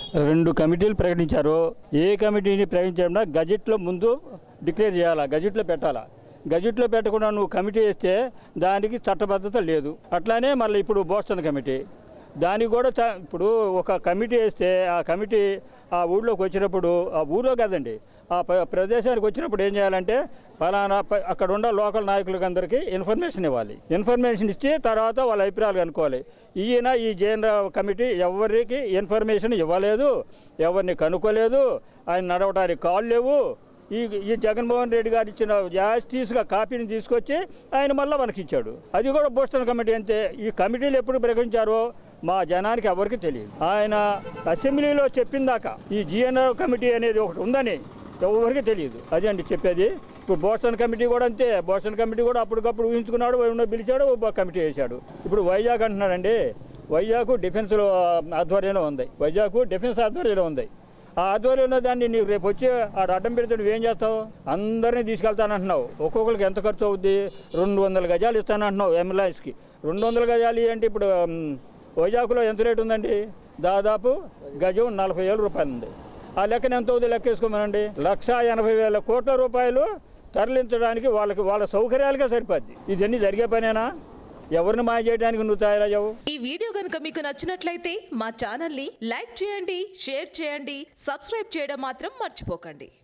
రెండు కమిటీలు ప్రకటించారు ఏ కమిటీని ప్రకటించకుండా గజెట్లో ముందు డిక్లేర్ చేయాలా గజెట్లో పెట్టాలా గజెట్లో పెట్టకుండా నువ్వు కమిటీ వేస్తే దానికి చట్టబద్ధత లేదు అట్లానే మళ్ళీ ఇప్పుడు బోస్టన్ కమిటీ దానికి కూడా చ- ఇప్పుడు ఒక కమిటీ వేస్తే ఆ కమిటీ ఆ ఊళ్ళోకి వచ్చినప్పుడు ఆ ఊరో కదండి ఆ ప్ర- ప్రదేశానికి వచ్చినప్పుడు ఏం చేయాలంటే ఫలానా ప- అక్కడ ఉన్న లోకల్ నాయకులకు అందరికీ ఇన్ఫర్మేషన్ ఇవ్వాలి ఇన్ఫర్మేషన్ ఇచ్చి తర్వాత వాళ్ళ అభిప్రాయాలు కనుక్కోవాలి ఈయన ఈ జేఎన్ కమిటీ ఎవరికి ఇన్ఫర్మేషన్ ఇవ్వలేదు ఎవరిని కనుక్కోలేదు ఆయన నడవడానికి కాళ్ళు లేవు ఈ ఈ జగన్మోహన్ రెడ్డి గారు ఇచ్చిన యాస్టీస్గా కాపీని తీసుకొచ్చి ఆయన మళ్ళీ మనకి ఇచ్చాడు అది కూడా బోస్టన్ కమిటీ అంతే ఈ కమిటీలు ఎప్పుడు ప్రకటించారో మా జనానికి ఎవరికి తెలియదు ఆయన అసెంబ్లీలో చెప్పిందాక ఈ జిఎన్ఆర్ కమిటీ అనేది ఒకటి ఉందని ఎవరికి తెలియదు అది అండి చెప్పేది ఇప్పుడు బోస్టన్ కమిటీ కూడా అంతే బోస్టన్ కమిటీ కూడా అప్పటికప్పుడు ఊహించుకున్నాడు ఉన్న పిలిచాడు ఒక కమిటీ వేశాడు ఇప్పుడు వైజాగ్ అంటున్నాడండి వైజాగ్ డిఫెన్స్ ఆధ్వర్యంలో ఉంది వైజాగ్ డిఫెన్స్ ఆధ్వర్యంలో ఉంది ఆ ఆధ్వర్యంలో దాన్ని నీకు రేపు వచ్చి ఆడ అడ్డం పెడితే నువ్వేం చేస్తావు అందరినీ తీసుకెళ్తానంటున్నావు ఒక్కొక్కరికి ఎంత ఖర్చు అవుద్ది రెండు వందల గజాలు ఇస్తానంటున్నావు ఎంబులెన్స్కి రెండు వందల గజాలు అంటే ఇప్పుడు ఉమ్, వైజాగ్లో ఎంత రేటు ఉందండి దాదాపు గజం నలభై వేల రూపాయలు ఉంది ఆ లెక్కన ఎంత అవుతుంది లెక్క వేసుకోమనండి లక్ష ఎనభై వేల కోట్ల రూపాయలు తరలించడానికి వాళ్ళకి వాళ్ళ సౌకర్యాలుగా సరిపోద్ది ఇదన్నీ జరిగే పనేనా ఎవరిని మాయ చేయడానికి నువ్వు తయారయ్యావు ఈ వీడియో గనుక మీకు నచ్చినట్లయితే మా ఛానల్ని లైక్ చేయండి షేర్ చేయండి సబ్స్క్రైబ్ చేయడం మాత్రం మర్చిపోకండి